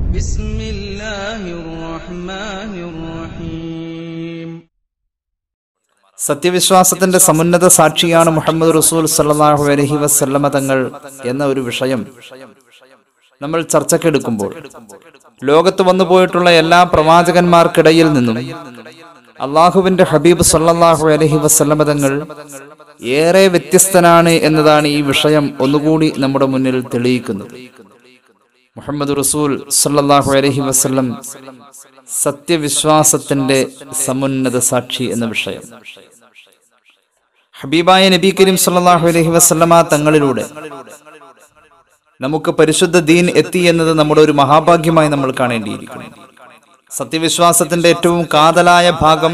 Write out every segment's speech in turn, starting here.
بسم الله الرحمن الرحيم സത്യവിശ്വാസത്തിന്റെ സമുന്നത സാക്ഷിയാണ് മുഹമ്മദ് റസൂൽ സല്ലല്ലാഹു അലൈഹി വസല്ലമ തങ്ങൾ എന്ന ഒരു വിഷയം നമ്മൾ ചർച്ചക്കെടുക്കുമ്പോൾ ലോകത്ത് വന്നു പോയിട്ടുള്ള എല്ലാ പ്രവാചകന്മാർക്കിടയിൽ നിന്നും അള്ളാഹുവിന്റെ ഹബീബ് സല്ലല്ലാഹു അലൈഹി വസല്ലമ തങ്ങൾ ഏറെ വ്യത്യസ്തനാണ് എന്നതാണ് ഈ വിഷയം ഒന്നുകൂടി നമ്മുടെ മുന്നിൽ തെളിയിക്കുന്നത് മുഹമ്മദ് റസൂൽ സല്ലല്ലാഹു അലൈഹി വസല്ലം സത്യവിശ്വാസത്തിന്റെ സമുന്നത സാക്ഷി എന്ന വിഷയം ഹബീബായ നബി കരീം സല്ലല്ലാഹു അലൈഹി വസല്ലമ തങ്ങളിലൂടെ നമുക്ക് പരിശുദ്ധ ദീൻ എത്തി എന്നത് നമ്മുടെ ഒരു മഹാഭാഗ്യമായി നമ്മൾ കാണേണ്ടിയിരിക്കുന്നു സത്യവിശ്വാസത്തിന്റെ ഏറ്റവും കാതലായ ഭാഗം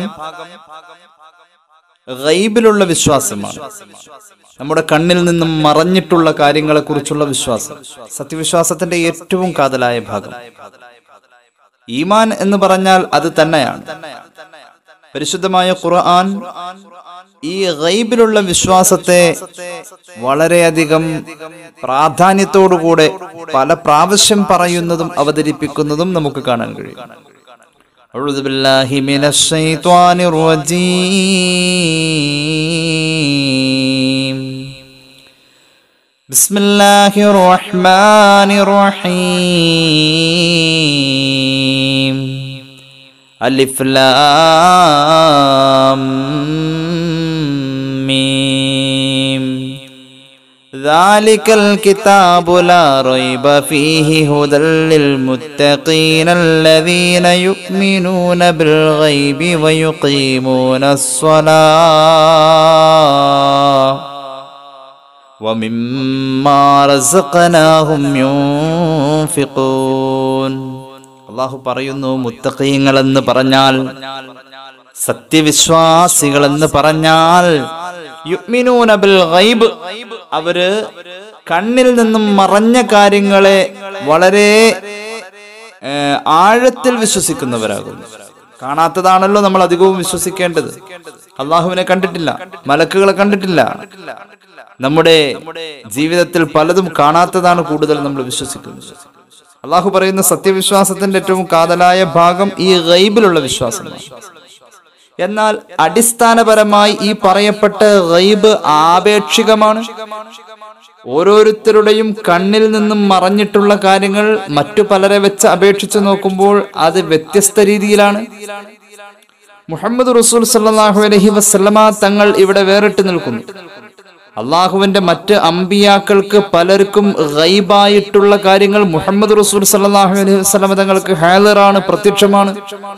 ഗൈബിലുള്ള വിശ്വാസമാണ് നമ്മുടെ കണ്ണിൽ നിന്നും മറഞ്ഞിട്ടുള്ള കാര്യങ്ങളെ കുറിച്ചുള്ള വിശ്വാസം സത്യവിശ്വാസത്തിന്റെ ഏറ്റവും കാതലായ ഭാഗം ഈമാൻ എന്ന് പറഞ്ഞാൽ അത് തന്നെയാണ് പരിശുദ്ധമായ ഖുർആൻ ഈ ഗൈബിലുള്ള വിശ്വാസത്തെ വളരെയധികം പ്രാധാന്യത്തോടുകൂടെ പല പ്രാവശ്യം പറയുന്നതും അവതരിപ്പിക്കുന്നതും നമുക്ക് കാണാൻ കഴിയും أعوذ بالله من الشيطان الرجيم بسم الله الرحمن الرحيم ألف لام ميم ذلك الكتاب لا ريب فيه هدى للمتقين الذين يؤمنون بالغيب ويقيمون الصلاة ومما رزقناهم ينفقون അള്ളാഹു പറയുന്നു മുത്തഖീങ്ങളെന്ന് പറഞ്ഞാൽ സത്യവിശ്വാസികളെന്ന് പറഞ്ഞാൽ യുഗ്മിനൂന ബിൽ ഗൈബ് അവര് കണ്ണിൽ നിന്നും മറഞ്ഞ കാര്യങ്ങളെ വളരെ ഏഹ്, ആഴത്തിൽ വിശ്വസിക്കുന്നവരാകുന്നു കാണാത്തതാണല്ലോ നമ്മൾ അധികവും വിശ്വസിക്കേണ്ടത് അള്ളാഹുവിനെ കണ്ടിട്ടില്ല മലക്കുകളെ കണ്ടിട്ടില്ല നമ്മുടെ ജീവിതത്തിൽ പലതും കാണാത്തതാണ് കൂടുതൽ നമ്മൾ വിശ്വസിക്കുന്നത് അള്ളാഹു പറയുന്ന സത്യവിശ്വാസത്തിന്റെ ഏറ്റവും കാതലായ ഭാഗം ഈ ഗൈബിലുള്ള വിശ്വാസമാണ് എന്നാൽ അടിസ്ഥാനപരമായി ഈ പറയപ്പെട്ട ഗൈബ് ആപേക്ഷികമാണ് ഓരോരുത്തരുടെയും കണ്ണിൽ നിന്നും മറഞ്ഞിട്ടുള്ള കാര്യങ്ങൾ മറ്റു പലരെ വെച്ച് അപേക്ഷിച്ച് നോക്കുമ്പോൾ അത് വ്യത്യസ്ത രീതിയിലാണ് മുഹമ്മദ് റസൂൽ സല്ലല്ലാഹു അലൈഹി വസല്ലമ തങ്ങൾ ഇവിടെ വേറിട്ട് നിൽക്കുന്നു അള്ളാഹുവിന്റെ മറ്റ് അമ്പിയാക്കൾക്ക് പലർക്കും ഗൈബായിട്ടുള്ള കാര്യങ്ങൾ മുഹമ്മദ് റസൂൽ സല്ലല്ലാഹു അലൈഹി വസല്ലമ തങ്ങൾക്ക് ഹാലറാണ് പ്രത്യക്ഷമാണ്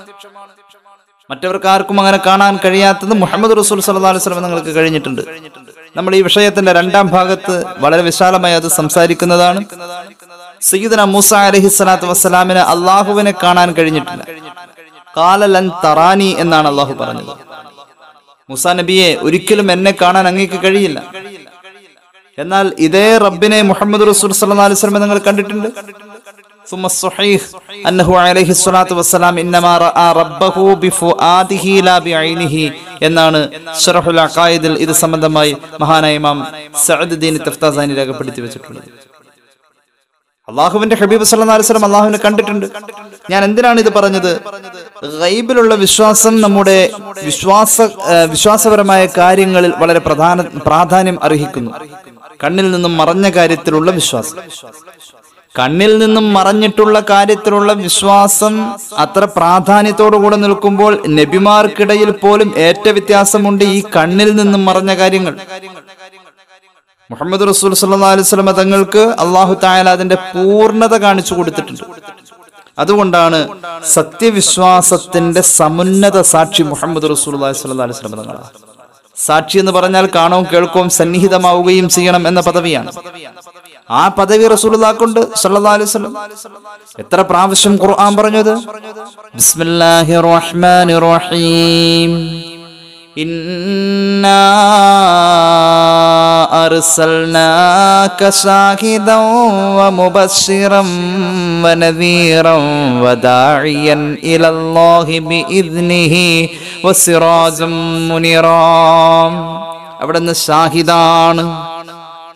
മറ്റവർക്ക് ആർക്കും അങ്ങനെ കാണാൻ കഴിയാത്തത് മുഹമ്മദ് റസൂൽ സല്ലല്ലാഹു അലൈഹി വസല്ലമ തങ്ങൾക്ക് കഴിഞ്ഞിട്ടുണ്ട് നമ്മൾ ഈ വിഷയത്തിന്റെ രണ്ടാം ഭാഗത്ത് വളരെ വിശാലമായി അത് സംസാരിക്കുന്നതാണ് സയ്യിദന മൂസ അലൈഹി സ്വലാത്തു വസ്സലാമിന് അള്ളാഹുവിനെ കാണാൻ കഴിഞ്ഞിട്ടില്ല കാലലൻ തറാനി എന്നാണ് അള്ളാഹു പറഞ്ഞത് മുസാ നബിയെ ഒരിക്കലും എന്നെ കാണാൻ അങ്ങേക്ക് കഴിയില്ല എന്നാൽ ഇതേ റബ്ബിനെ മുഹമ്മദ് റസൂൽ സല്ലല്ലാഹു അലൈഹി വസല്ലം നിങ്ങൾ കണ്ടിട്ടുണ്ട് ثم الصحيح أنه عليه الصلاة والسلام إنما رأى ربه بفؤاده لا بعينه എന്നാണ് ഷറഹുൽ അഖായിദിൽ ഇത് സംബന്ധമായി മഹാനായ ഇമാം സഅദ് ദീൻ തഫ്താസാനി രേഖപ്പെടുത്തി വെച്ചിട്ടുള്ളത് അള്ളാഹുവിന്റെ ഹബീബ് സല്ലല്ലാഹു അലൈഹി വസല്ലം അള്ളാഹുവിനെ കണ്ടിട്ടുണ്ട് ഞാൻ എന്തിനാണ് ഇത് പറഞ്ഞത് ഗൈബിലുള്ള വിശ്വാസം നമ്മുടെ വിശ്വാസ ആ, വിശ്വാസപരമായ കാര്യങ്ങളിൽ വളരെ പ്രധാന പ്രാധാന്യം അർഹിക്കുന്നു കണ്ണിൽ നിന്നും മറഞ്ഞ കാര്യത്തിലുള്ള വിശ്വാസം കണ്ണിൽ നിന്നും മറഞ്ഞിട്ടുള്ള കാര്യത്തിലുള്ള വിശ്വാസം അത്ര പ്രാധാന്യത്തോടുകൂടെ നിൽക്കുമ്പോൾ നബിമാർക്കിടയിൽ പോലും ഏറ്റ വ്യത്യാസമുണ്ട് ഈ കണ്ണിൽ നിന്നും മറഞ്ഞ കാര്യങ്ങൾ മുഹമ്മദ് റസൂൽ സല്ലല്ലാഹു അലൈഹി വസല്ലം തങ്ങൾക്ക് അള്ളാഹു തായാല അതിന്റെ പൂർണ്ണത കാണിച്ചു കൊടുത്തിട്ടുണ്ട് അതുകൊണ്ടാണ് സത്യവിശ്വാസത്തിന്റെ സമുന്നത സാക്ഷി മുഹമ്മദ് റസൂൽ സല്ലല്ലാഹു അലൈഹി വസല്ലം തങ്ങളാണ് സാക്ഷി എന്ന് പറഞ്ഞാൽ കാണവും കേൾക്കവും സന്നിഹിതമാവുകയും ചെയ്യണം എന്ന പദവിയാണ് ആ പദവി റസൂലുള്ളാഹ്ക്കുണ്ട് സല്ലല്ലാഹു അലൈഹി വസല്ലം എത്ര പ്രാവശ്യം ഖുർആൻ പറഞ്ഞത് ബിസ്മില്ലാഹിർ റഹ്മാനിർ റഹീം إنا أرسلناك شاهدا ومبشرا ونذيرا وداعيا إلى الله بإذنه وسراجا منيرا അവിടുന്ന് ഷാഹിദാണ്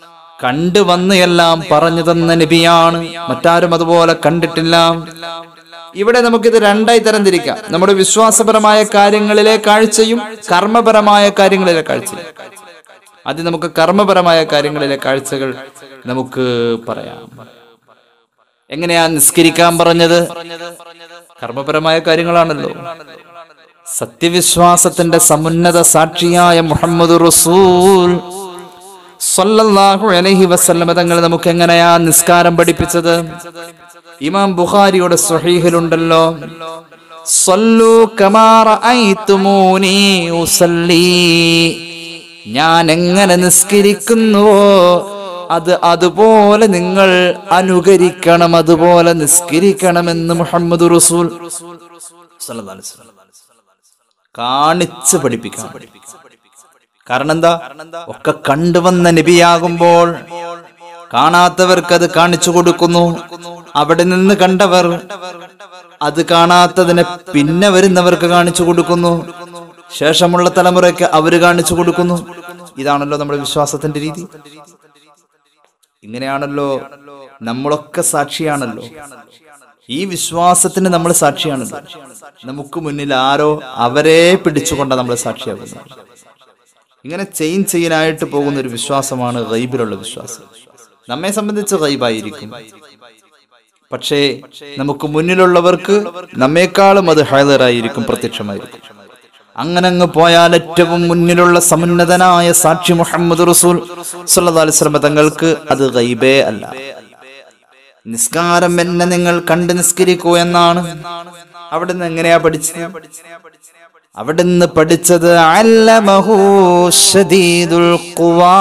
കണ്ടുവന്ന് എല്ലാം പറഞ്ഞു തന്ന നബിയാണ് മറ്റാരും അതുപോലെ കണ്ടിട്ടില്ല ഇവിടെ നമുക്കിത് രണ്ടായി തരംതിരിക്കാം നമ്മുടെ വിശ്വാസപരമായ കാര്യങ്ങളിലെ കാഴ്ചയും കർമ്മപരമായ കാര്യങ്ങളിലെ കാഴ്ചയും ആദ്യം നമുക്ക് കർമ്മപരമായ കാര്യങ്ങളിലെ കാഴ്ചകൾ നമുക്ക് പറയാം എങ്ങനെയാ നിസ്കരിക്കാൻ പറഞ്ഞത് കർമ്മപരമായ കാര്യങ്ങളാണല്ലോ സത്യവിശ്വാസത്തിന്റെ സമുന്നത സാക്ഷിയായ മുഹമ്മദ് റസൂൽ സല്ലല്ലാഹു അലൈഹി വസല്ലമ തങ്ങൾ നമുക്ക് എങ്ങനെയാ നിസ്കാരം പഠിപ്പിച്ചത് ഇമാം ബുഖാരിയുടെ സ്വഹീഹിലുണ്ടല്ലോ സല്ലു കമാ റഅയ്തുമൂനി ഉസല്ലി ഞാൻ എങ്ങനെ നിസ്കരിക്കുന്നുവോ അത് അതുപോലെ നിങ്ങൾ അനുകരിക്കണം അതുപോലെ നിസ്കരിക്കണമെന്ന് മുഹമ്മദ് റസൂൽ സല്ലല്ലാഹു അലൈഹി വസല്ലം. കാണിച്ച് പഠിപ്പിക്കണം കാരണം എന്താ ഒക്കെ കണ്ടുവന്ന നബിയാകുമ്പോൾ കാണാത്തവർക്ക് അത് കാണിച്ചു കൊടുക്കുന്നു അവിടെ നിന്ന് കണ്ടവർ അത് കാണാത്തതിനെ പിന്നെ വരുന്നവർക്ക് കാണിച്ചു കൊടുക്കുന്നു ശേഷമുള്ള തലമുറയ്ക്ക് അവര് കാണിച്ചു കൊടുക്കുന്നു ഇതാണല്ലോ നമ്മുടെ വിശ്വാസത്തിന്റെ രീതി ഇങ്ങനെയാണല്ലോ നമ്മളൊക്കെ സാക്ഷിയാണല്ലോ ഈ വിശ്വാസത്തിന് നമ്മൾ സാക്ഷിയാണല്ലോ നമുക്ക് മുന്നിൽ ആരോ അവരെ പിടിച്ചുകൊണ്ട നമ്മൾ സാക്ഷിയാകുന്നത് ഇങ്ങനെ ചെയിൻ ചെയിനായിട്ട് പോകുന്ന ഒരു വിശ്വാസമാണ് ഗൈബിലുള്ള വിശ്വാസം നമ്മെ സംബന്ധിച്ച് ഗൈബായിരിക്കും പക്ഷേ നമുക്ക് മുന്നിലുള്ളവർക്ക് നമ്മെക്കാളും അത് ഹൈലറായിരിക്കും പ്രത്യക്ഷമായിരിക്കും അങ്ങനെ അങ്ങ് പോയാൽ ഏറ്റവും മുന്നിലുള്ള സമുന്നതനായ സാക്ഷി മുഹമ്മദ് റസൂൽ സല്ലല്ലാഹു അലൈഹി വസല്ലം തങ്ങൾക്ക് അത് ഗൈബേ അല്ല നിസ്കാരം എന്നെ നിങ്ങൾ കണ്ട് നിസ്കരിക്കൂ എന്നാണ് അവിടുന്ന് എങ്ങനെയാ പഠിച്ചത് അവിടുന്ന് പഠിച്ചത് അല്ലമഹു ശദീദുൽ ഖുവാ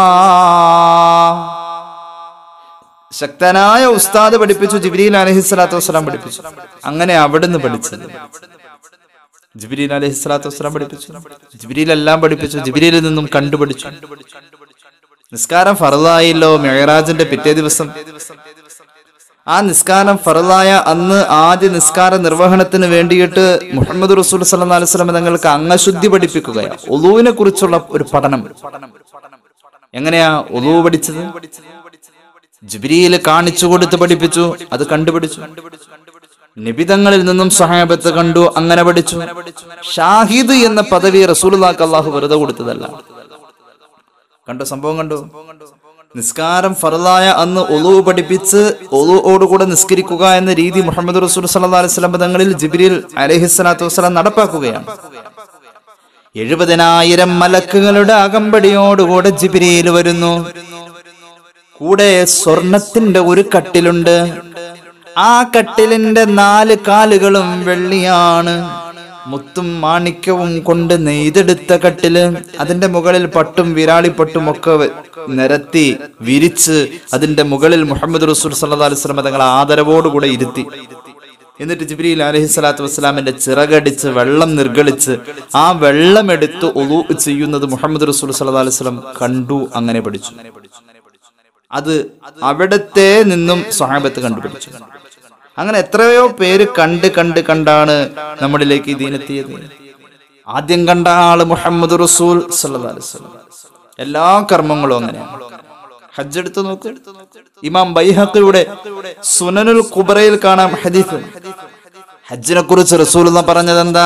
ശക്തനായ ഉസ്താദ് പഠിപ്പിച്ചു ജിബ്രീൽ അലൈഹി സ്വലാത്തു വസ്സലാം പഠിപ്പിച്ചു അങ്ങനെ അവിടുന്ന് പഠിച്ചത് ജിബ്രീൽ അലൈഹി സ്വലാത്തു വസ്സലാം പഠിപ്പിച്ചു ജിബ്രീൽ എല്ലാം പഠിപ്പിച്ചു ജിബ്രീലിൽ നിന്നും കണ്ടുപഠിച്ചു നിസ്കാരം ഫറലായല്ലോ മെഹറാജിന്റെ പിറ്റേ ദിവസം ആ നിസ്കാരം ഫറലായ അന്ന് ആദ്യ നിസ്കാര നിർവഹണത്തിന് വേണ്ടിയിട്ട് മുഹമ്മദ് റസൂൽ സല്ലല്ലാഹു അലൈഹി വസല്ലം തങ്ങൾക്ക് അംഗശുദ്ധി പഠിപ്പിക്കുകയാണ് ഒലുവിനെ കുറിച്ചുള്ള ഒരു പഠനം എങ്ങനെയാ ഒലു പഠിച്ചത് ജിബ്രീൽ കാണിച്ചു കൊടുത്ത് പഠിപ്പിച്ചു അത് കണ്ടുപിടിച്ചു നിബിതങ്ങളിൽ നിന്നും സഹാബത്ത് കണ്ടു അങ്ങനെ പഠിച്ചു ഷാഹിദ് എന്ന പദവി റസൂലുള്ളാഹി അള്ളാഹു വെറുതെ കൊടുത്തതല്ല കണ്ടോ സംഭവം കണ്ടു നിസ്കാരം ഫറലായ അന്ന് ഒലു പഠിപ്പിച്ച് ഒലുവോടുകൂടെ നിസ്കരിക്കുക എന്ന രീതി മുഹമ്മദ് റസൂൽ സല്ലല്ലാഹു അലൈഹി വസല്ലം തങ്ങളിൽ ജിബ്രീൽ അലൈഹിസ്സലാത്തു വസ്സലാം നടപ്പാക്കുകയാണ് എഴുപതിനായിരം മലക്കുകളുടെ അകമ്പടിയോടുകൂടെ ജിബ്രീൽ വരുന്നു കൂടെ സ്വർണത്തിന്റെ ഒരു കട്ടിലുണ്ട് ആ കട്ടിലിന്റെ നാല് കാലുകളും വെള്ളിയാണ് മുത്തും മാണിക്യവും കൊണ്ട് നെയ്തെടുത്ത കട്ടില് അതിന്റെ മുകളിൽ പട്ടും വിരാളിപ്പട്ടും ഒക്കെ വെ- നിരത്തി വിരിച്ച് അതിന്റെ മുകളിൽ മുഹമ്മദ് റസൂൽ സല്ലല്ലാഹു അലൈഹി വസല്ലം തങ്ങൾ ആദരവോടുകൂടെ ഇരുത്തി എന്നിട്ട് ജിബ്രീൽ അലൈഹി സ്വലാത്തു വസ്സലാമിന്റെ ചിറകടിച്ച് വെള്ളം നിർഗളിച്ച് ആ വെള്ളം എടുത്ത് ഒലു ചെയ്യുന്നത് മുഹമ്മദ് റസൂൽ സല്ലല്ലാഹു അലൈഹി വസല്ലം കണ്ടു അങ്ങനെ പഠിച്ചു അത് അവിടത്തെ നിന്നും സ്വഹാബത്ത് കണ്ടുപിടിച്ചു അങ്ങനെ എത്രയോ പേര് കണ്ട് കണ്ട് കണ്ടാണ് നമ്മളിലേക്ക് ഈ ദീനെത്തിയത് ആദ്യം കണ്ട ആള് മുഹമ്മദ് റസൂൽ സല്ലല്ലാഹു അലൈഹി വസല്ലം എല്ലാ കർമ്മങ്ങളും അങ്ങനെയാണ് ഹജ്ജ് എടുത്ത് നോക്ക് ഇമാം ബൈഹഖിയുടെ സുനനുൽ കുബറയിൽ കാണാം ഹദീസ് ഹജ്ജിനെ കുറിച്ച് റസൂൽ പറഞ്ഞത് എന്താ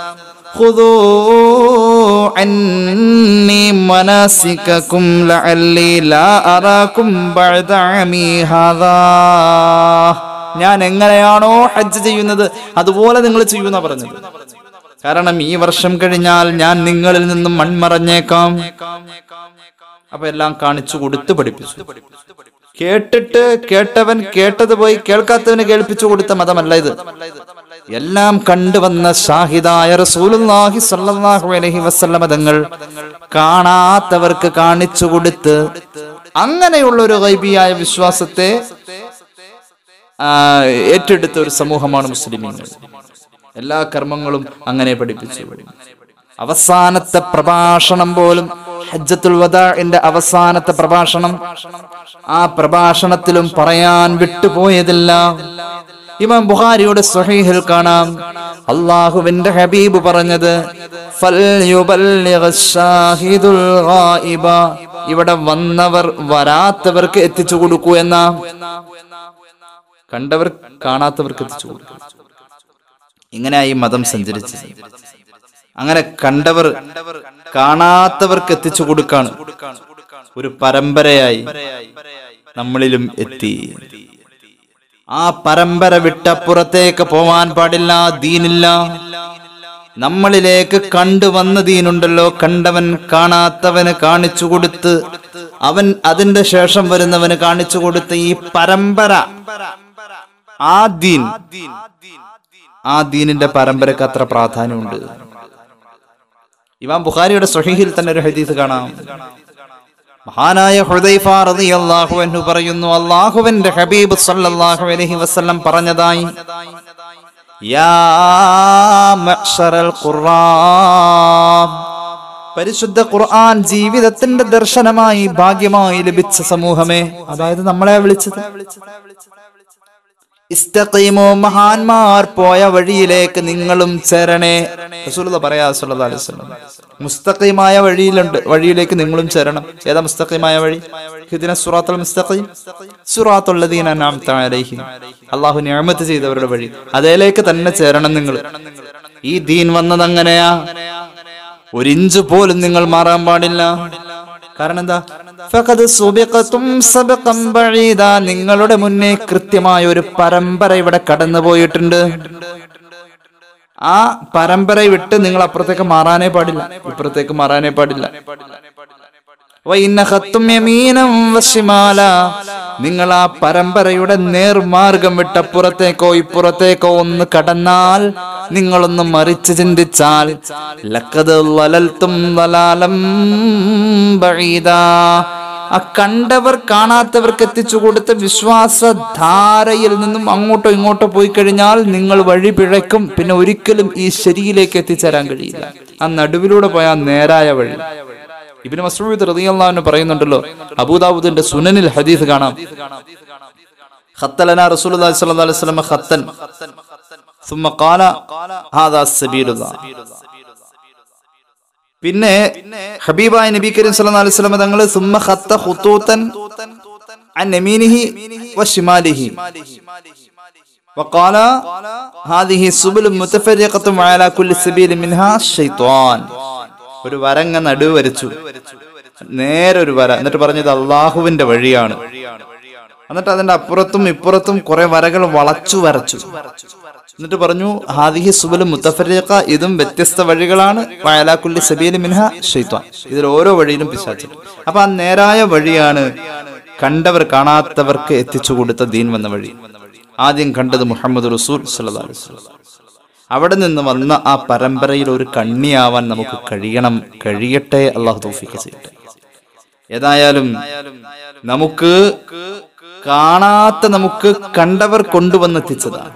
خذوا عني مناسككم لعلي لا أراكم بعد عامي هذا ഞാൻ എങ്ങനെയാണോ ഹജ്ജ് ചെയ്യുന്നത് അതുപോലെ നിങ്ങൾ ചെയ്യുന്ന പറഞ്ഞത് കാരണം ഈ വർഷം കഴിഞ്ഞാൽ ഞാൻ നിങ്ങളിൽ നിന്നും മൺമറഞ്ഞേക്കാം അപ്പൊ എല്ലാം കാണിച്ചു കൊടുത്ത് പഠിപ്പിച്ചു കേട്ടിട്ട് കേട്ടവൻ കേട്ടത് പോയി കേൾക്കാത്തവന് കേൾപ്പിച്ചു കൊടുത്ത മതമല്ല ഇത് എല്ലാം കണ്ടുവന്ന ഷാഹിദായ റസൂലുള്ളാഹി സ്വല്ലല്ലാഹു അലൈഹി വസല്ലമ തങ്ങൾ കാണാത്തവർക്ക് കാണിച്ചു കൊടുത്ത് അങ്ങനെയുള്ള ഒരു ഗൈബിയായ വിശ്വാസത്തെ ആ, ഏറ്റെടുത്ത ഒരു സമൂഹമാണ് മുസ്ലിമീങ്ങൾ എല്ലാ കർമ്മങ്ങളും അങ്ങനെ പഠിപ്പിച്ചു അവസാനത്തെ പ്രഭാഷണം പോലും ഹജ്ജത്തുൽ വദാഇന്റെ അവസാനത്തെ പ്രഭാഷണം ആ പ്രഭാഷണത്തിലും പറയാൻ വിട്ടുപോയതില്ല ഇമാം ബുഖാരിയുടെ സ്വഹീഹിൽ കാണാം അള്ളാഹുവിന്റെ ഹബീബ് പറഞ്ഞത് "ഫൽയുബല്ലിഗ് الشاهد الغائب ഇവിടെ വന്നവർ വരാത്തവർക്ക് എത്തിച്ചു കൊടുക്കൂ എന്ന കണ്ടവർ കാണാത്തവർക്ക് എത്തിച്ചു കൊടുക്കും ഇങ്ങനെയായി മതം സഞ്ചരിച്ചത് അങ്ങനെ കണ്ടവർ കാണാത്തവർക്ക് എത്തിച്ചു കൊടുക്കാണ് ഒരു പരമ്പരയായി നമ്മളിലും എത്തി ആ പരമ്പര വിട്ടപ്പുറത്തേക്ക് പോവാൻ പാടില്ല ദീനില്ല നമ്മളിലേക്ക് കണ്ടുവന്ന ദീനുണ്ടല്ലോ കണ്ടവൻ കാണാത്തവന് കാണിച്ചു കൊടുത്ത് അവൻ അതിന്റെ ശേഷം വരുന്നവന് കാണിച്ചു കൊടുത്ത് ഈ പരമ്പര ആ ദീൻ ആ ദീനിന്റെ പരമ്പരക്ക് അത്ര പ്രാധാന്യമുണ്ട് ഇമാം ബുഖാരിയുടെ സ്വഹീഹിൽ തന്നെ ഒരു ഹദീസ് കാണാം മഹാനായ ഹുദൈഫ റളിയല്ലാഹു അൻഹു പറയുന്നു അല്ലാഹുവിന്റെ ഹബീബ് സല്ലല്ലാഹു അലൈഹി വസല്ലം പറഞ്ഞതായി യാ മഅ്ശറൽ ഖുർആൻ പരിശുദ്ധ ഖുർആൻ ജീവിതത്തിന്റെ ദർശനമായി ഭാഗ്യമായി ലഭിച്ച സമൂഹമേ അതായത് നമ്മളെ വിളിച്ചത് ഇസ്തഖീമോ മഹാന്മാർ പോയ വഴിയിലേക്ക് നിങ്ങളും ചേരണേ റസൂലുള്ള പറയാ സല്ലല്ലാഹു അലൈഹി വസല്ലം മുസ്തഖീമായ വഴിയിലുണ്ട് വഴിയിലേക്ക് നിങ്ങളും ചേരണം ഏതാ മുസ്തഖീമായ വഴി ഹിദിന സുറാത്തുൽ മുസ്തഖീം സുറാത്തുൽ ലദീന അൻഅംത അലൈഹിം അല്ലാഹു നിഅമത്ത് ചെയ്തവരുടെ വഴി അതേലേക്ക് തന്നെ ചേരണം നിങ്ങൾ ഈ ദീൻ വന്നത് അങ്ങനെയാ ഒരിഞ്ച് പോലും നിങ്ങൾ മാറാൻ പാടില്ല കാരണം എന്താ ഫഖദ് സുബിഖതും സബഖം ബഈദ നിങ്ങളുടെ മുന്നേ കൃത്യമായ ഒരു പരമ്പര ഇവിടെ കടന്നു പോയിട്ടുണ്ട് ആ പരമ്പര വിട്ട് നിങ്ങൾ അപ്പുറത്തേക്ക് മാറാനേ പാടില്ല ഇപ്പുറത്തേക്ക് മാറാനേ പാടില്ല വഇന്ന ഖത്തും യമീനം വശിമാല നിങ്ങൾ ആ പരമ്പരയുടെ നേർമാർഗം വിട്ടപ്പുറത്തേക്കോ ഇപ്പുറത്തേക്കോ ഒന്ന് കടന്നാൽ നിങ്ങളൊന്ന് മറിച്ച് ചിന്തിച്ചാൽ ലക്കത് വലൽത്തും വലാലം ബഈദാ ആ കണ്ടവർ കാണാത്തവർക്ക് എത്തിച്ചു കൊടുത്ത വിശ്വാസധാരയിൽ നിന്നും അങ്ങോട്ടോ ഇങ്ങോട്ടോ പോയി കഴിഞ്ഞാൽ നിങ്ങൾ വഴി പിഴയ്ക്കും പിന്നെ ഒരിക്കലും ഈ ശരിയിലേക്ക് എത്തിച്ചേരാൻ കഴിയില്ല ആ നടുവിലൂടെ പോയ ആ നേരായ വഴി ഇബിന് മസൂദ് റളിയല്ലാഹു പറയുന്നുണ്ടല്ലോ അബൂദാവൂദിന്റെ സുനനിൽ ഹദീസ് കാണാം ഖത്തലന റസൂലുള്ളാഹി സ്വല്ലല്ലാഹു അലൈഹി വസല്ലം ഖത്തൻ ثم قال هذا سبيل الله പിന്നെ ഹബീബായ നബി കരീം സല്ലല്ലാഹു അലൈഹി വസല്ലം തങ്ങൾ സുമ്മ ഖത്ത ഖുതൂതൻ അൻ യമീനിഹി വശിമാലിഹി وقال هذه سبل متفرقة وعلى كل سبيل منها شيطان ഒരു വരങ്ങ നടുവ് വരച്ചു നേരെ ഒരു വര എന്നിട്ട് പറഞ്ഞത് അള്ളാഹുവിന്റെ വഴിയാണ് എന്നിട്ട് അതിന്റെ അപ്പുറത്തും ഇപ്പുറത്തും കുറെ വരകൾ വളച്ചു വരച്ചു എന്നിട്ട് പറഞ്ഞു ഹാദിഹി സുബലും മുത്തഫരീഖ ഇതും വ്യത്യസ്ത വഴികളാണ് വയലാക്കുല്ലി സബീൽ മിൻഹ ഷെയ്ത്വാൻ ഇതിൽ ഓരോ വഴിയിലും പിശാച്ചു അപ്പൊ ആ നേരായ വഴിയാണ് കണ്ടവർ കാണാത്തവർക്ക് എത്തിച്ചു കൊടുത്ത ദീൻ വന്ന വഴി ആദ്യം കണ്ടത് മുഹമ്മദ് റസൂൽ സല്ലല്ലാഹു അലൈഹി വസല്ലം അവിടെ നിന്ന് വന്ന ആ പരമ്പരയിൽ ഒരു കണ്ണിയാവാൻ നമുക്ക് കഴിയണം കഴിയട്ടെ അള്ളാഹു തൗഫീഖ് ചെയ്യട്ടെ ഏതായാലും നമുക്ക് കാണാത്ത നമുക്ക് കണ്ടവർ കൊണ്ടുവന്നെത്തിച്ചതാണ്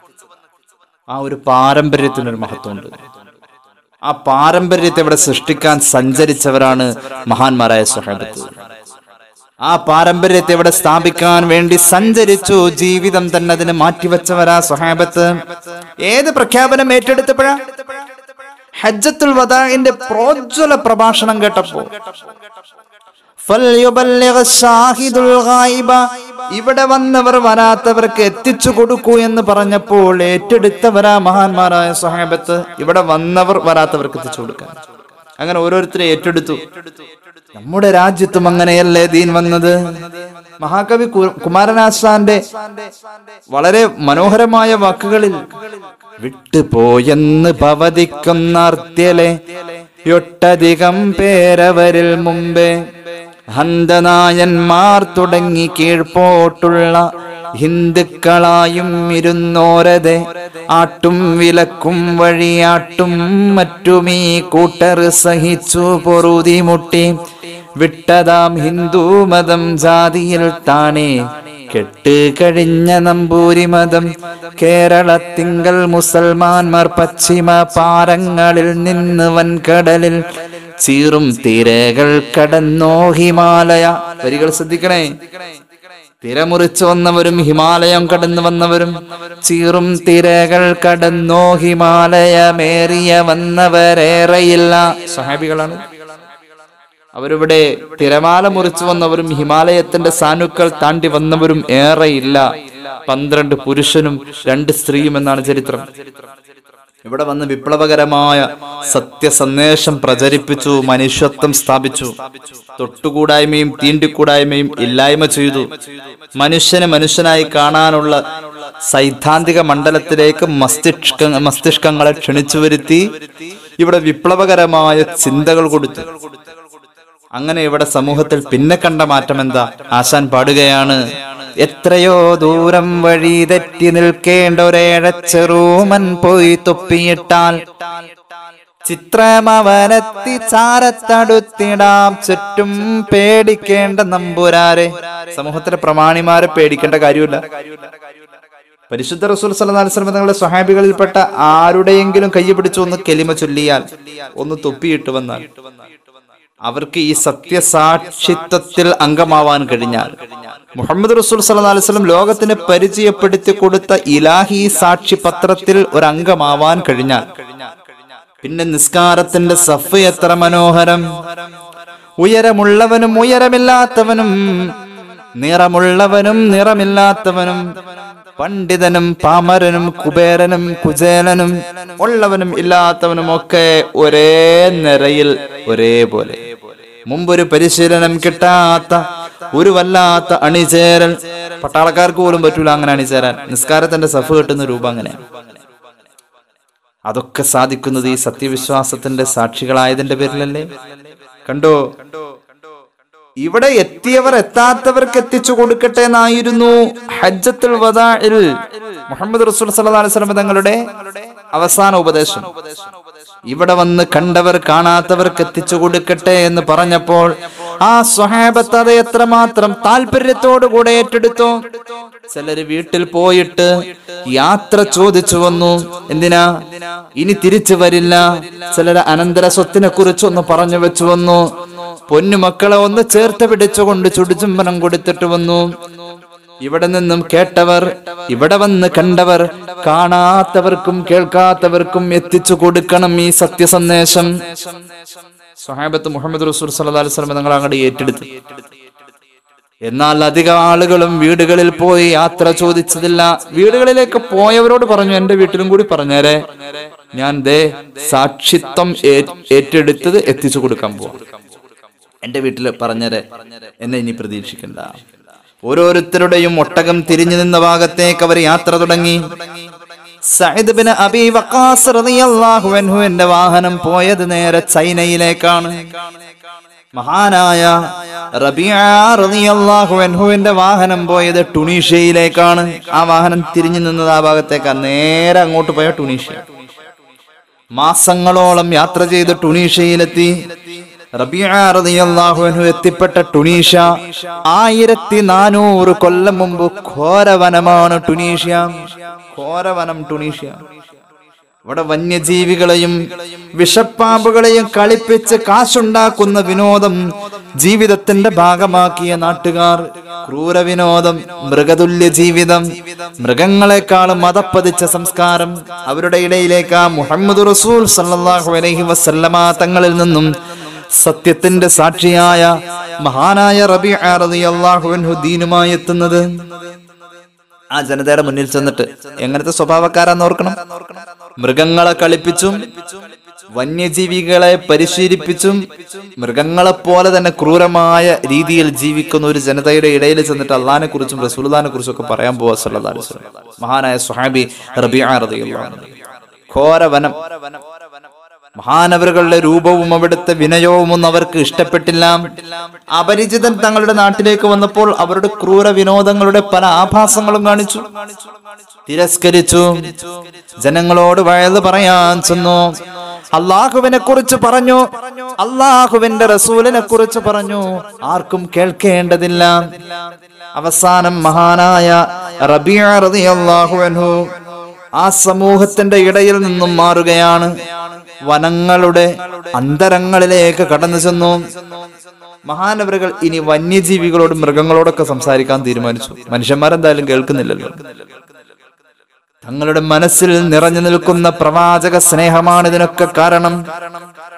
ആ ഒരു പാരമ്പര്യത്തിനൊരു മഹത്വമുണ്ട് ആ പാരമ്പര്യത്തെ ഇവിടെ സൃഷ്ടിക്കാൻ സഞ്ചരിച്ചവരാണ് മഹാന്മാരായ സ്വഹാബത്ത് ആ പാരമ്പര്യത്തെ ഇവിടെ സ്ഥാപിക്കാൻ വേണ്ടി സഞ്ചരിച്ചു ജീവിതം തന്നെ അതിന് മാറ്റിവെച്ചവരാ സ്വഹാബത്ത് ഏത് പ്രഖ്യാപനം ഏറ്റെടുത്തപ്പോഴാ ഹജ്ജത്തുൽ വദാഇന്റെ പ്രോജ്വല പ്രഭാഷണം കേട്ടപ്പോ ഫൽയുബല്ലിഗ് ഷാഹിദുൽ ഗായിബ. ഇവിടെ വന്നവർ വരാത്തവർക്ക് എത്തിച്ചു കൊടുക്കൂ എന്ന് പറഞ്ഞപ്പോൾ ഏറ്റെടുത്തവരാ മഹാന്മാരായ സഹാബത്ത് ഇവിടെ വന്നവർ വരാത്തവർക്ക് എത്തിച്ചു കൊടുക്കാൻ അങ്ങനെ ഓരോരുത്തരെ ഏറ്റെടുത്തു നമ്മുടെ രാജ്യത്തും അങ്ങനെയല്ലേ ദീൻ വന്നത് മഹാകവി കു- കുമാരനാശാന്റെ വളരെ മനോഹരമായ വാക്കുകളിൽ വിട്ടുപോയെന്ന് ഭവതിക്കുന്ന അർത്യലെ ഒട്ടധികം പേരവരിൽ മുമ്പേ ഹന്തനായന്മാർ തുടങ്ങി കീഴ്പോട്ടുള്ള ഹിന്ദുക്കളായും ഇരുന്നോരതെ ആട്ടും വിലക്കും വഴിയാട്ടും മറ്റുമീ കൂട്ടർ സഹിച്ചു പൊറുതി മുട്ടി വിട്ടതാം ഹിന്ദു മതം ജാതിയിൽ താണേ കെട്ട് കഴിഞ്ഞ നമ്പൂരി മതം കേരളത്തിങ്കൽ മുസൽമാൻമാർ പശ്ചിമ പാരങ്ങളിൽ നിന്ന് വൻകടലിൽ ചീറും തിരകൾ കടന്നോ ഹിമാലയ വരികൾ ശ്രദ്ധിക്കണേ തിരമുറിച്ചു വന്നവരും ഹിമാലയം കടന്നു വന്നവരും ചീറും തിരകൾ കടന്നോ ഹിമാലയമേറിയ വന്നവരേറെയില്ല സഹാബികളാണ് അവരിവിടെ തിരമാല മുറിച്ചു വന്നവരും ഹിമാലയത്തിന്റെ സാനുക്കൾ താണ്ടി വന്നവരും ഏറെയില്ല പന്ത്രണ്ട് പുരുഷനും രണ്ട് സ്ത്രീയും എന്നാണ് ചരിത്രം ഇവിടെ വന്ന് വിപ്ലവകരമായ സത്യസന്ദേശം പ്രചരിപ്പിച്ചു മനുഷ്യത്വം സ്ഥാപിച്ചു തൊട്ടുകൂടായ്മയും തീണ്ടിക്കൂടായ്മയും ഇല്ലായ്മ ചെയ്തു മനുഷ്യനെ മനുഷ്യനായി കാണാനുള്ള സൈദ്ധാന്തിക മണ്ഡലത്തിലേക്ക് മസ്തിഷ്ക മസ്തിഷ്കങ്ങളെ ക്ഷണിച്ചു വരുത്തി ഇവിടെ വിപ്ലവകരമായ ചിന്തകൾ കൊടുത്തു അങ്ങനെ ഇവിടെ സമൂഹത്തിൽ പിന്നെ കണ്ട മാറ്റം എന്താ ആശാൻ പാടുകയാണ് എത്രയോ ദൂരം വഴി തെറ്റി നിൽക്കേണ്ട ഒരേഴച്ചെറൂമൻ പോയി തൊപ്പിയിട്ടാൽ ചിത്രമവനെത്തി ചാരത്തടുത്തിടാം ചുറ്റും പേടിക്കേണ്ട നമ്പുരാരെ സമൂഹത്തിലെ പ്രമാണിമാരെ പേടിക്കേണ്ട കാര്യമില്ല പരിശുദ്ധ റസൂൽ സല്ലല്ലാഹു അലൈഹി വസല്ലം തങ്ങളുടെ സ്വഹാബികളിൽപ്പെട്ട ആരുടെയെങ്കിലും കൈ പിടിച്ചു ഒന്ന് കെലിമ ചൊല്ലിയാൽ ഒന്ന് തൊപ്പിയിട്ട് വന്നാൽ അവർക്ക് ഈ സത്യസാക്ഷിത്വത്തിൽ അംഗമാവാൻ കഴിഞ്ഞാൽ മുഹമ്മദ് റസൂൽ സല്ലല്ലാഹു അലൈഹി വസല്ലം ലോകത്തിന് പരിചയപ്പെടുത്തി കൊടുത്ത ഇലാഹി സാക്ഷി പത്രത്തിൽ ഒരു അംഗമാവാൻ കഴിഞ്ഞാൽ പിന്നെ നിസ്കാരത്തിന്റെ സഫ് എത്ര മനോഹരം ഉയരമുള്ളവനും ഉയരമില്ലാത്തവനും നിറമുള്ളവനും നിറമില്ലാത്തവനും പണ്ഡിതനും പാമരനും കുബേരനും കുചേലനും ഉള്ളവനും ഇല്ലാത്തവനും ഒക്കെ ഒരേ നിരയിൽ ഒരേപോലെ മുമ്പൊരു പരിശീലനം കിട്ടാത്ത ഒരു വല്ലാത്ത അണിചേരൽ പട്ടാളക്കാർക്ക് പോലും പറ്റൂല അങ്ങനെ അണിചേരാൻ നിസ്കാരത്തിന്റെ സഫ് കിട്ടുന്ന രൂപം അങ്ങനെയാണ് അതൊക്കെ സാധിക്കുന്നത് ഈ സത്യവിശ്വാസത്തിന്റെ സാക്ഷികളായതിന്റെ പേരിലല്ലേ കണ്ടോ ഇവിടെ എത്തിയവർ എത്താത്തവർക്ക് എത്തിച്ചു കൊടുക്കട്ടെ എന്നായിരുന്നു ഹജ്ജത്തുൽ വദാഇൽ മുഹമ്മദ് റസൂൽ സല്ലല്ലാഹു അലൈഹി വസല്ലം തങ്ങളുടെ അവസാന ഉപദേശം ഇവിടെ വന്ന് കണ്ടവർ കാണാത്തവർക്ക് എത്തിച്ചു കൊടുക്കട്ടെ എന്ന് പറഞ്ഞപ്പോൾ ആ സ്വഹാബത്ത് അത് എത്രമാത്രം താല്പര്യത്തോടു കൂടെ ഏറ്റെടുത്തു ചിലര് വീട്ടിൽ പോയിട്ട് യാത്ര ചോദിച്ചു വന്നു എന്തിനാ ഇനി തിരിച്ചു വരില്ല ചിലര് അനന്തര സ്വത്തിനെ കുറിച്ചൊന്ന് പറഞ്ഞു വെച്ചു വന്നു പൊന്നുമക്കളെ ഒന്ന് ചേർത്ത് പിടിച്ചുകൊണ്ട് ചുടുചുംബനം കൊടുത്തിട്ട് വന്നു ഇവിടെ നിന്നും കേട്ടവർ ഇവിടെ വന്ന് കണ്ടവർ കാണാത്തവർക്കും കേൾക്കാത്തവർക്കും എത്തിച്ചു കൊടുക്കണം ഈ സത്യസന്ദേശം സ്വഹാബത്ത് മുഹമ്മദ് റസൂൽ സല്ലല്ലാഹു അലൈഹി വസല്ലം നിങ്ങൾ അങ്ങോട്ട് ഏറ്റെടുത്തു എന്നാൽ അധിക ആളുകളും വീടുകളിൽ പോയി യാത്ര ചോദിച്ചതില്ല വീടുകളിലേക്ക് പോയവരോട് പറഞ്ഞു എന്റെ വീട്ടിലും കൂടി പറഞ്ഞേരെ ഞാൻ ദേ സാക്ഷിത്വം ഏ- ഏറ്റെടുത്തത് എത്തിച്ചു കൊടുക്കാൻ പോകും എന്റെ വീട്ടിൽ പറഞ്ഞേരെ എന്നെ ഇനി പ്രതീക്ഷിക്കണ്ട ഓരോരുത്തരുടെയും ഒട്ടകം തിരിഞ്ഞു നിന്ന ഭാഗത്തേക്ക് അവർ യാത്ര തുടങ്ങി സയ്യിദ് ബിൻ അബി വഖാസ് റളിയല്ലാഹു അൻഹു എന്റെ വാഹനം പോയത് നേരെ ചൈനയിലേക്കാണ് മഹാനായ റബിയ റളിയല്ലാഹു അൻഹുവിന്റെ വാഹനം പോയത് ടുണീഷ്യയിലേക്കാണ് ആ വാഹനം തിരിഞ്ഞു നിന്നത് ആ ഭാഗത്തേക്ക് നേരെ അങ്ങോട്ട് പോയ ടുണീഷ്യ മാസങ്ങളോളം യാത്ര ചെയ്ത് ടുണീഷ്യയിലെത്തി റബിയ റളിയല്ലാഹു അൻഹു എത്തിപ്പെട്ട ടുണീഷ്യ ആയിരത്തി നാനൂറ് കൊല്ലം മുമ്പ് ഘോരവനമാണ് ടുണീഷ്യ ഘോരവനം ടുണീഷ്യ ഇവിടെ വന്യജീവികളെയും വിഷപ്പാമ്പുകളെയും കളിപ്പിച്ച് കാശുണ്ടാക്കുന്ന വിനോദം ജീവിതത്തിന്റെ ഭാഗമാക്കിയ നാട്ടുകാർ ക്രൂര വിനോദം മൃഗതുല്യ ജീവിതം മൃഗങ്ങളെക്കാളും മതപ്പതിച്ച സംസ്കാരം അവരുടെ ഇടയിലേക്ക് ആ മുഹമ്മദ് റസൂൽ സല്ലല്ലാഹു അലൈഹി വസല്ലമ തങ്ങളിൽ നിന്നും സത്യത്തിന്റെ സാക്ഷിയായ മഹാനായ റബി റളിയല്ലാഹു അൻഹു ദീനുമായി എത്തുന്നത് ആ ജനതയുടെ മുന്നിൽ ചെന്നിട്ട് എങ്ങനത്തെ സ്വഭാവക്കാരാന്ന് ഓർക്കണം മൃഗങ്ങളെ കളിപ്പിച്ചും വന്യജീവികളെ പരിശീലിപ്പിച്ചും മൃഗങ്ങളെ പോലെ തന്നെ ക്രൂരമായ രീതിയിൽ ജീവിക്കുന്ന ഒരു ജനതയുടെ ഇടയിൽ ചെന്നിട്ട് അള്ളഹാനെ കുറിച്ചും റസൂൽദാനെ കുറിച്ചും ഒക്കെ പറയാൻ പോവാ സല്ലല്ലാഹു അലൈഹി വസല്ലം. മഹാനായ സുഹാബി റബിയ റളിയല്ലാഹു അൻഹു. ഘോരവനം മഹാനവറുകളുടെ രൂപവും അവിടുത്തെ വിനയവും ഒന്നും അവർക്ക് ഇഷ്ടപ്പെട്ടില്ല അപരിചിതൻ തങ്ങളുടെ നാട്ടിലേക്ക് വന്നപ്പോൾ അവരുടെ ക്രൂര വിനോദങ്ങളുടെ പല ആഭാസങ്ങളും കാണിച്ചു തിരസ്കരിച്ചു ജനങ്ങളോട് വയത് പറയാൻ ചെന്നു അള്ളാഹുവിനെ കുറിച്ച് പറഞ്ഞു അള്ളാഹുവിന്റെ റസൂലിനെ കുറിച്ച് പറഞ്ഞു ആർക്കും കേൾക്കേണ്ടതില്ല അവസാനം മഹാനായ റബിയ റളിയല്ലാഹു അൻഹു ആ സമൂഹത്തിന്റെ ഇടയിൽ നിന്നും മാറുകയാണ് വനങ്ങളുടെ അന്തരങ്ങളിലേക്ക് കടന്നു ചെന്നു മഹാനവരുകൾ ഇനി വന്യജീവികളോടും മൃഗങ്ങളോടൊക്കെ സംസാരിക്കാൻ തീരുമാനിച്ചു മനുഷ്യന്മാരെന്തായാലും കേൾക്കുന്നില്ലല്ലോ തങ്ങൾ- തങ്ങളുടെ മനസ്സിൽ നിറഞ്ഞു നിൽക്കുന്ന പ്രവാചക സ്നേഹമാണ് ഇതിനൊക്കെ കാരണം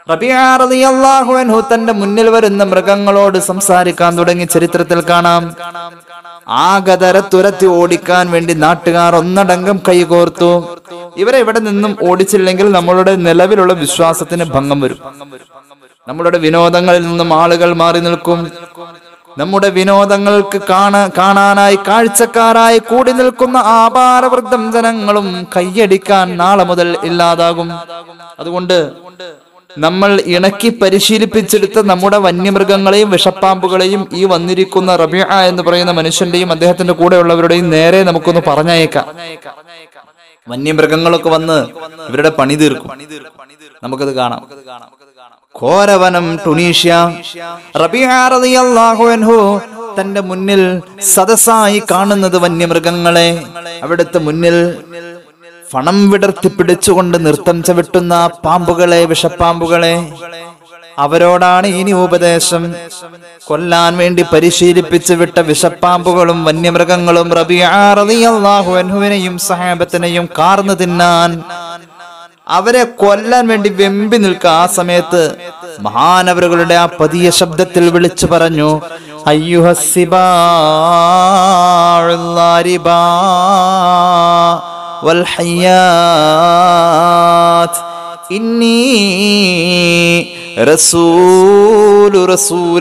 റബിയ റളിയല്ലാഹു അൻഹു തന്റെ മുന്നിൽ വരുന്ന മൃഗങ്ങളോട് സംസാരിക്കാൻ തുടങ്ങി ചരിത്രത്തിൽ കാണാം ആഗതര തുരത്തി ഓടിക്കാൻ വേണ്ടി നാട്ടുകാർ ഒന്നടങ്കം കൈകോർത്തു ഇവരെ ഇവിടെ നിന്നും ഓടിച്ചില്ലെങ്കിൽ നമ്മളുടെ നിലവിലുള്ള വിശ്വാസത്തിന് ഭംഗം വരും നമ്മളുടെ വിനോദങ്ങളിൽ നിന്നും ആളുകൾ മാറി നിൽക്കും നമ്മുടെ വിനോദങ്ങൾക്ക് കാണാ കാണാനായി കാഴ്ചക്കാരായി കൂടി നിൽക്കുന്ന ആപാരവൃദ്ധം ജനങ്ങളും കൈയടിക്കാൻ നാളെ മുതൽ ഇല്ലാതാകും അതുകൊണ്ട് നമ്മൾ ഇണക്കി പരിശീലിപ്പിച്ചെടുത്ത നമ്മുടെ വന്യമൃഗങ്ങളെയും വിഷപ്പാമ്പുകളെയും ഈ വന്നിരിക്കുന്ന റബിയ എന്ന് പറയുന്ന മനുഷ്യന്റെയും അദ്ദേഹത്തിന്റെ കൂടെയുള്ളവരുടെയും നേരെ നമുക്കൊന്ന് പറഞ്ഞയക്കാം വന്യമൃഗങ്ങളൊക്കെ വന്ന് ഇവരുടെ പണി തീർക്കും നമുക്കത് കാണാം ഘോരവനം ടുണീഷ്യ റബിയ റളിയല്ലാഹു അൻഹു തന്റെ മുന്നിൽ സദസ്സായി കാണുന്നത് വന്യമൃഗങ്ങളെ അവിടുത്തെ മുന്നിൽ ഫണം വിടർത്തി പിടിച്ചുകൊണ്ട് നൃത്തം ചവിട്ടുന്ന പാമ്പുകളെ വിഷപ്പാമ്പുകളെ അവരോടാണ് ഇനി ഉപദേശം കൊല്ലാൻ വേണ്ടി പരിശീലിപ്പിച്ചു വിട്ട വിഷപ്പാമ്പുകളും വന്യമൃഗങ്ങളും റബിയാറിയാഹുവിനെയും സഹാബത്തിനെയും കാർന്നു തിന്നാൻ അവരെ കൊല്ലാൻ വേണ്ടി വെമ്പി നിൽക്കുക ആ സമയത്ത് മഹാനവറുകളുടെ ആ പതിയ ശബ്ദത്തിൽ വിളിച്ചു പറഞ്ഞു അയ്യുഹസിബാ والحيات إني رسول رسول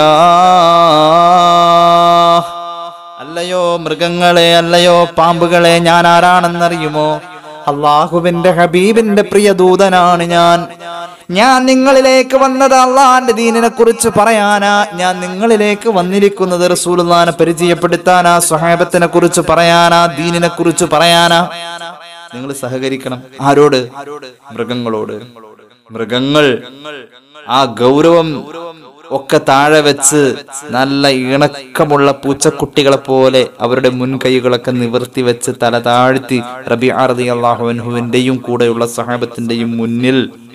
الله അല്ലയോ മൃഗങ്ങളെ അല്ലയോ പാമ്പുകളെ ഞാൻ ആരാണെന്നറിയുമോ അള്ളാഹുവിന്റെ ഹബീബിന്റെ പ്രിയ ദൂതനാണ് ഞാൻ ഞാൻ നിങ്ങളിലേക്ക് വന്നത് അള്ളാന്റെ ദീനിനെ കുറിച്ച് പറയാനാ ഞാൻ നിങ്ങളിലേക്ക് വന്നിരിക്കുന്നത് റസൂലുള്ളാനെ പരിചയപ്പെടുത്താനാ സ്വഹാബത്തിനെ കുറിച്ച് പറയാനാ ദീനിനെ കുറിച്ച് പറയാനാ നിങ്ങൾ സഹകരിക്കണം ആരോട് മൃഗങ്ങളോട് മൃഗങ്ങൾ ആ ഗൗരവം ഒക്കെ താഴെ വെച്ച് നല്ല ഇണക്കമുള്ള പൂച്ചക്കുട്ടികളെ പോലെ അവരുടെ മുൻകൈകളൊക്കെ നിവർത്തി വെച്ച് തല താഴ്ത്തി റബി അറബി അള്ളാഹുവിന്റെയും കൂടെയുള്ള സഹാബത്തിന്റെയും മുന്നിൽ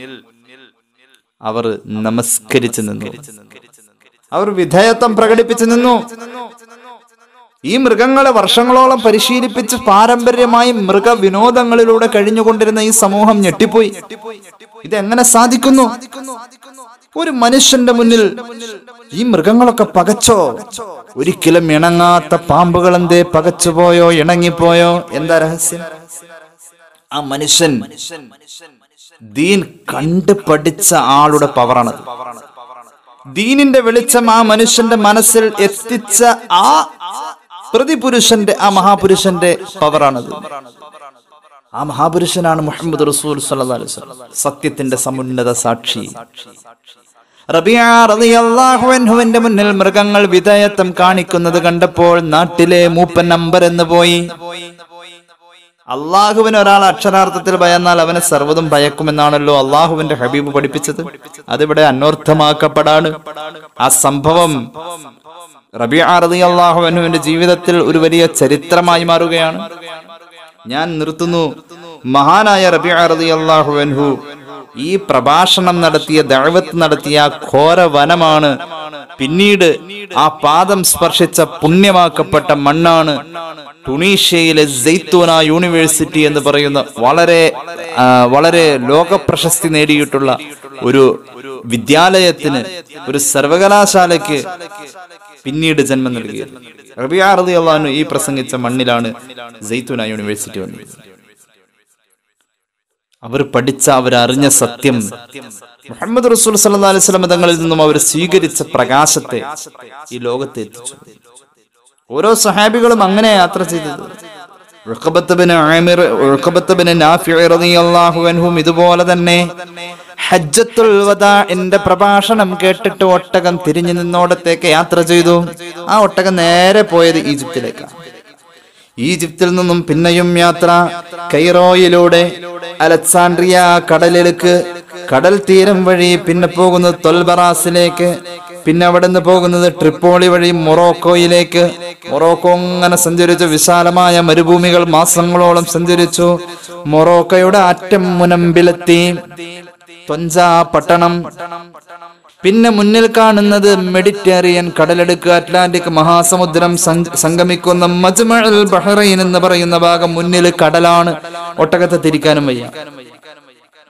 അവർ നമസ്കരിച്ചു നിന്നു അവർ വിധേയത്വം പ്രകടിപ്പിച്ചു നിന്നു ഈ മൃഗങ്ങളെ വർഷങ്ങളോളം പരിശീലിപ്പിച്ച് പാരമ്പര്യമായി മൃഗവിനോദങ്ങളിലൂടെ കഴിഞ്ഞുകൊണ്ടിരുന്ന ഈ സമൂഹം ഞെട്ടിപ്പോയി ഇതെങ്ങനെ സാധിക്കുന്നു ഒരു മനുഷ്യന്റെ മുന്നിൽ ഈ മൃഗങ്ങളൊക്കെ പകച്ചോ ഒരിക്കലും ഇണങ്ങാത്ത പാമ്പുകൾ എന്തേ പകച്ചുപോയോ ഇണങ്ങിപ്പോയോ എന്താ രഹസ്യം ആ മനുഷ്യൻ ദീൻ കണ്ട് പഠിച്ച ആളുടെ പവറാണത് ദീനിന്റെ വെളിച്ചം ആ മനുഷ്യന്റെ മനസ്സിൽ എത്തിച്ച ആ പ്രതിപുരുഷന്റെ ആ മഹാപുരുഷന്റെ പവറാണത് ആ മഹാപുരുഷനാണ് മുഹമ്മദ് റസൂൽ സല്ലല്ലാഹു അലൈഹി വസല്ലം സത്യത്തിന്റെ സമുന്നത സാക്ഷി റബിയ റളിയല്ലാഹു അൻഹുവിന്റെ മുന്നിൽ മൃഗങ്ങൾ വിധേയത്വം കാണിക്കുന്നത് കണ്ടപ്പോൾ നാട്ടിലെ മൂപ്പൻ നമ്പർ എന്ന് പോയി അള്ളാഹുവിന് ഒരാൾ അക്ഷരാർത്ഥത്തിൽ ഭയന്നാൽ അവനെ സർവ്വതും ഭയക്കുമെന്നാണല്ലോ അള്ളാഹുവിന്റെ ഹബീബ് പഠിപ്പിച്ചത് അതിവിടെ അന്വർത്ഥമാക്കപ്പെടാണ് ആ സംഭവം റബിയ റതി അള്ളാഹുവിന്റെ ജീവിതത്തിൽ ഒരു വലിയ ചരിത്രമായി മാറുകയാണ് ഞാൻ നിർത്തുന്നു മഹാനായ റബിയ റതി അള്ളാഹുവൻഹു ഈ പ്രഭാഷണം നടത്തിയ ദഴവത്ത് നടത്തിയ ആ ഘോര വനമാണ് പിന്നീട് ആ പാദം സ്പർശിച്ച പുണ്യമാക്കപ്പെട്ട മണ്ണാണ് ടുണീഷ്യയിലെ സെയ്ത്തൂന യൂണിവേഴ്സിറ്റി എന്ന് പറയുന്ന വളരെ ആ, വളരെ ലോക പ്രശസ്തി നേടിയിട്ടുള്ള ഒരു വിദ്യാലയത്തിന് ഒരു സർവകലാശാലയ്ക്ക് പിന്നീട് ജന്മം നൽകിയത് റബിയ റളി അള്ളഹാനു ഈ പ്രസംഗിച്ച മണ്ണിലാണ് സെയ്ത്തൂന യൂണിവേഴ്സിറ്റി വന്നത് അവർ പഠിച്ച അവരറിഞ്ഞ സത്യം മുഹമ്മദ് റസൂൽ സല്ലല്ലാഹു അലൈഹി വസല്ലം തങ്ങളിൽ നിന്നും അവർ സ്വീകരിച്ച പ്രകാശത്തെ ഈ ലോകത്തെ എത്തിച്ചു ഓരോ സഹാബികളും അങ്ങനെ യാത്ര ചെയ്തത് Uqbah bin Amir Uqbah bin Nafi റളിയല്ലാഹു അൻഹും ഇതുപോലെ തന്നെ ഹജ്ജത്തുൽ വദാഇന്റെ പ്രഭാഷണം കേട്ടിട്ട് ഒട്ടകം തിരിഞ്ഞു നിന്നോടത്തേക്ക് യാത്ര ചെയ്തു ആ ഒട്ടകം നേരെ പോയത് ഈജിപ്തിലേക്കാണ് ഈജിപ്തിൽ നിന്നും പിന്നെയും യാത്ര കൈറോയിലൂടെ അലക്സാണ്ട്രിയ കടലിലേക്ക് കടൽ തീരം വഴി പിന്നെ പോകുന്നത് തൊൽബറാസിലേക്ക് പിന്നെ അവിടെ നിന്ന് പോകുന്നത് ട്രിപ്പോളി വഴി മൊറോക്കോയിലേക്ക് മൊറോക്കോ അങ്ങനെ സഞ്ചരിച്ചു വിശാലമായ മരുഭൂമികൾ മാസങ്ങളോളം സഞ്ചരിച്ചു മൊറോക്കോയുടെ അറ്റം മുനമ്പിലെത്തി ത്വഞ്ച പട്ടണം പിന്നെ മുന്നിൽ കാണുന്നത് മെഡിറ്ററേനിയൻ കടലെടുക്ക് അറ്റ്ലാന്റിക് മഹാസമുദ്രം സഞ്ച- സംഗമിക്കുന്ന മജ്മഅൽ ബഹ്റൈൻ എന്ന് പറയുന്ന ഭാഗം മുന്നിൽ കടലാണ് ഒട്ടകത്തെ തിരിക്കാനും വയ്യ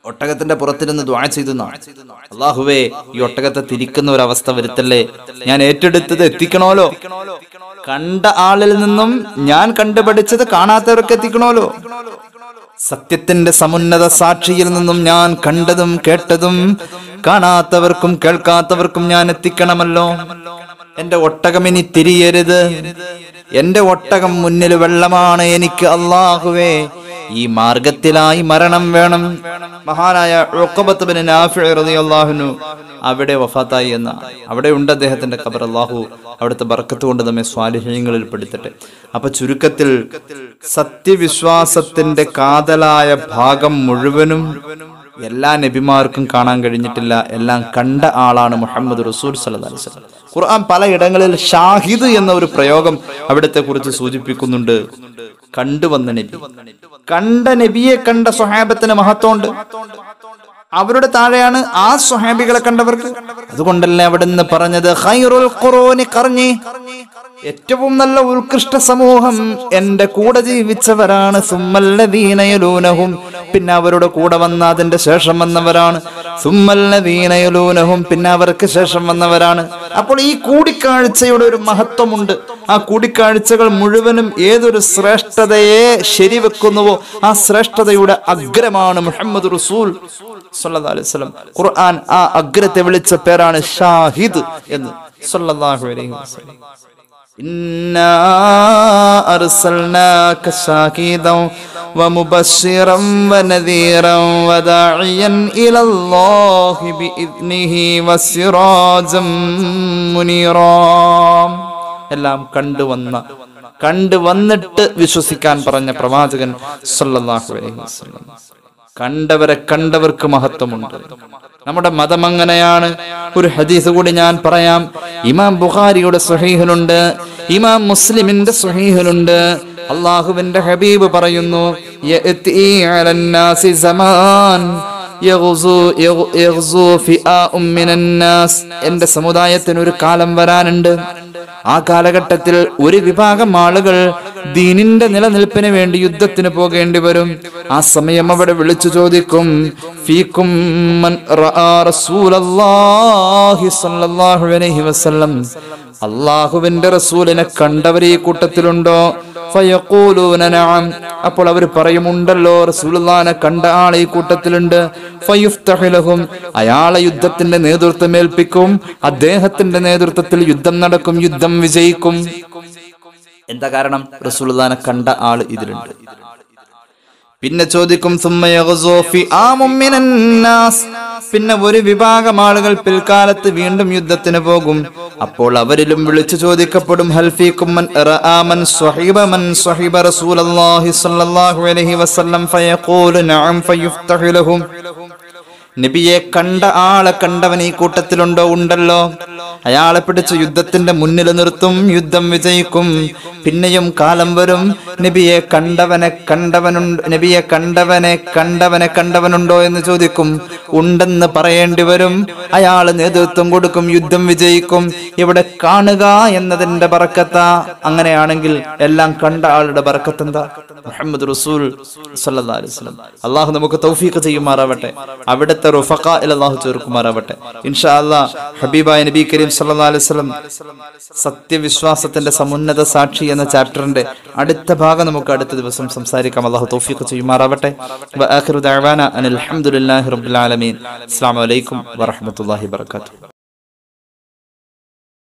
ഒട്ടകത്തിന്റെ പുറത്തിരുന്ന് ദ്വാ ചെയ്തു അള്ളാഹുവേ ഈ ഒട്ടകത്തെ തിരിക്കുന്ന ഒരു അവസ്ഥ വരുത്തല്ലേ ഞാൻ ഏറ്റെടുത്തത് എത്തിക്കണോലോ കണ്ട ആളിൽ നിന്നും ഞാൻ കണ്ടുപഠിച്ചത് കാണാത്തവർക്ക് എത്തിക്കണോലോ സത്യത്തിന്റെ സമുന്നത സാക്ഷിയിൽ നിന്നും ഞാൻ കണ്ടതും കേട്ടതും കാണാത്തവർക്കും കേൾക്കാത്തവർക്കും ഞാൻ എത്തിക്കണമല്ലോ എന്റെ ഒട്ടകം ഇനി തിരിയരുത് എന്റെ ഒട്ടകം മുന്നിൽ വെള്ളമാണ് എനിക്ക് അള്ളാഹുവേ ഈ മാർഗത്തിലായി മരണം വേണം മഹാനായ ഉഖബത്ത് ബിൻ നാഫിഉ റളിയല്ലാഹുനു അവിടെ വഫാത്തായി എന്ന അവിടെ ഉണ്ട് അദ്ദേഹത്തിന്റെ ഖബർ അള്ളാഹു അവിടുത്തെ ബർക്കത്ത് കൊണ്ട് നമ്മെ സ്വാലിഹ്യങ്ങളിൽ പെടുത്തട്ടെ അപ്പൊ ചുരുക്കത്തിൽ സത്യവിശ്വാസത്തിന്റെ കാതലായ ഭാഗം മുഴുവനും എല്ലാ നബിമാർക്കും കാണാൻ കഴിഞ്ഞിട്ടില്ല എല്ലാം കണ്ട ആളാണ് മുഹമ്മദ് റസൂൽ സല്ലല്ലാഹു അലൈഹി വസല്ലം ഖുർആൻ പലയിടങ്ങളിൽ ഷാഹിദ് എന്ന ഒരു പ്രയോഗം അവിടത്തെ കുറിച്ച് സൂചിപ്പിക്കുന്നുണ്ട് കണ്ടുവന്ന നബി കണ്ട നബിയെ കണ്ട സ്വഹാബത്തിന് മഹത്വമുണ്ട് അവരുടെ താഴെയാണ് ആ സ്വഹാബികളെ കണ്ടവർക്ക് അതുകൊണ്ടല്ലേ അവിടുന്ന് പറഞ്ഞത് ഖൈറുൽ ഖുറൂനി ഖർനി ഏറ്റവും നല്ല ഉത്കൃഷ്ട സമൂഹം എന്റെ കൂടെ ജീവിച്ചവരാണ് സുമ്മല്ലദീനയലൂനഹും പിന്നെ അവരുടെ കൂടെ വന്ന അതിന്റെ ശേഷം വന്നവരാണ് സുമ്മല്ലദീനയലൂനഹും പിന്നെ അവർക്ക് ശേഷം വന്നവരാണ് അപ്പോൾ ഈ കൂടിക്കാഴ്ചയുടെ ഒരു മഹത്വമുണ്ട് ആ കൂടിക്കാഴ്ചകൾ മുഴുവനും ഏതൊരു ശ്രേഷ്ഠതയെ ശരിവെക്കുന്നുവോ ആ ശ്രേഷ്ഠതയുടെ അഗ്രമാണ് മുഹമ്മദ് റസൂൽ സല്ലല്ലാഹു അലൈഹി വസല്ലം ഖുർആൻ ആ അഗ്രത്തെ വിളിച്ച പേരാണ് ഷാഹിദ് എന്ന് സല്ലല്ലാഹു അലൈഹി വസല്ലം إنا أرسلناك شاهدا ومبشرا ونذيرا وداعيا إلى الله بإذنه وسراجا منيرا എല്ലാം കണ്ടുവന്ന കണ്ടുവന്നിട്ട് വിശ്വസിക്കാൻ പറഞ്ഞ പ്രവാചകൻ സല്ലല്ലാഹു അലൈഹി വസല്ലം കണ്ടവരെ കണ്ടവർക്ക് മഹത്വമുണ്ട് നമ്മുടെ മതം അങ്ങനെയാണ് ഒരു ഹദീസ് കൂടി ഞാൻ പറയാം ഇമാം ബുഖാരിയുടെ സുഹീഹിലുണ്ട് ഇമാം മുസ്ലിമിന്റെ സുഹീഹിലുണ്ട് അള്ളാഹുവിന്റെ ഹബീബ് പറയുന്നു യഅ്തി അലന്നാസി സമാൻ യഗ്സു യഗ്- യഗ്സു ഫിആഉം മിനന്നാസ് എന്റെ സമുദായത്തിന് ഒരു കാലം വരാനുണ്ട് ആ കാലഘട്ടത്തിൽ ഒരു വിഭാഗം ആളുകൾ ദീനിന്റെ നിലനിൽപ്പിന് വേണ്ടി യുദ്ധത്തിന് പോകേണ്ടി വരും ആ സമയം അവിടെ വിളിച്ചു ചോദിക്കും ഫീക്കും മൻ റആ റസൂലല്ലാഹി സ്വല്ലല്ലാഹു അലൈഹി വസല്ലം അള്ളാഹുവിന്റെ റസൂലിനെ കണ്ടവർ ഈ കൂട്ടത്തിലുണ്ടോ ഫയഖൂലൂന നഅം അപ്പോൾ അവർ പറയുമുണ്ടല്ലോ റസൂലുള്ളാനെ കണ്ട ആൾ ഈ കൂട്ടത്തിലുണ്ട് ഫയുഫ്തഹു ലഹും അയാളെ യുദ്ധത്തിന്റെ നേതൃത്വം ഏൽപ്പിക്കും അദ്ദേഹത്തിന്റെ നേതൃത്വത്തിൽ യുദ്ധം നടക്കും യുദ്ധം വിജയിക്കും എന്താ കാരണം റസൂലുള്ളാനെ കണ്ട ആൾ ഇതിലുണ്ട് പിന്നെ ചോദിക്കും സുമ്മ യഗ്സൂ ഫിആമും മിനന്നാസ്. പിന്നെ ഒരു വിഭാഗം ആളുകൾ പിൽക്കാലത്ത് വീണ്ടും യുദ്ധത്തിന് പോകും അപ്പോൾ അവരിലും വിളിച്ചു ചോദിക്കപ്പെടും ഹൽഫീക്കും മൻ റആ മൻ സ്വഹിബ മൻ സ്വഹിബ റസൂലല്ലാഹി സ്വല്ലല്ലാഹു അലൈഹി വസല്ലം ഫയഖൂലു നഅം ഫയുഫ്തഹു ലഹും നബിയെ കണ്ട ആളെ കണ്ടവൻ ഈ കൂട്ടത്തിലുണ്ടോ ഉണ്ടല്ലോ അയാളെ പിടിച്ച് യുദ്ധത്തിന്റെ മുന്നിൽ നിർത്തും യുദ്ധം വിജയിക്കും പിന്നെയും കാലം വരും നബിയെ കണ്ടവനെ കണ്ടവനുണ്ട് നബിയെ കണ്ടവനെ കണ്ടവനെ കണ്ടവനുണ്ടോ എന്ന് ചോദിക്കും ഉണ്ടെന്ന് പറയേണ്ടി വരും അയാൾ നേതൃത്വം കൊടുക്കും യുദ്ധം വിജയിക്കും ഇവിടെ കാണുക എന്നതിന്റെ ബറക്കത്ത അങ്ങനെയാണെങ്കിൽ എല്ലാം കണ്ട ആളുടെ ബറക്കത്ത് എന്താ മുഹമ്മദ് റസൂൽ സല്ലല്ലാഹു അലൈഹി വസല്ലം അള്ളാഹു നമുക്ക് തൗഫീഖ് ചെയ്യുമാറാവട്ടെ അവിടുത്തെ റുഫഖ അള്ളാഹു ചേർക്കുമാറാവട്ടെ ഇൻഷാ അല്ലാഹ് ഹബീബായ നബി കരീം സല്ലല്ലാഹു അലൈഹി വസല്ലം സത്യവിശ്വാസത്തിന്റെ സമുന്നത സാക്ഷി എന്ന ചാപ്റ്ററിന്റെ അടുത്ത ഭാഗം നമുക്ക് അടുത്ത ദിവസം സംസാരിക്കാം അള്ളാഹു തൗഫീഖ് ചെയ്യുമാറാവട്ടെ വആഖിറു ദഅവാന അനിൽ ഹംദുലില്ലാഹി റബ്ബിൽ ആലമീൻ അസ്സലാമു അലൈക്കും വറഹ്മത്തുള്ളാഹി വബറകാതുഹു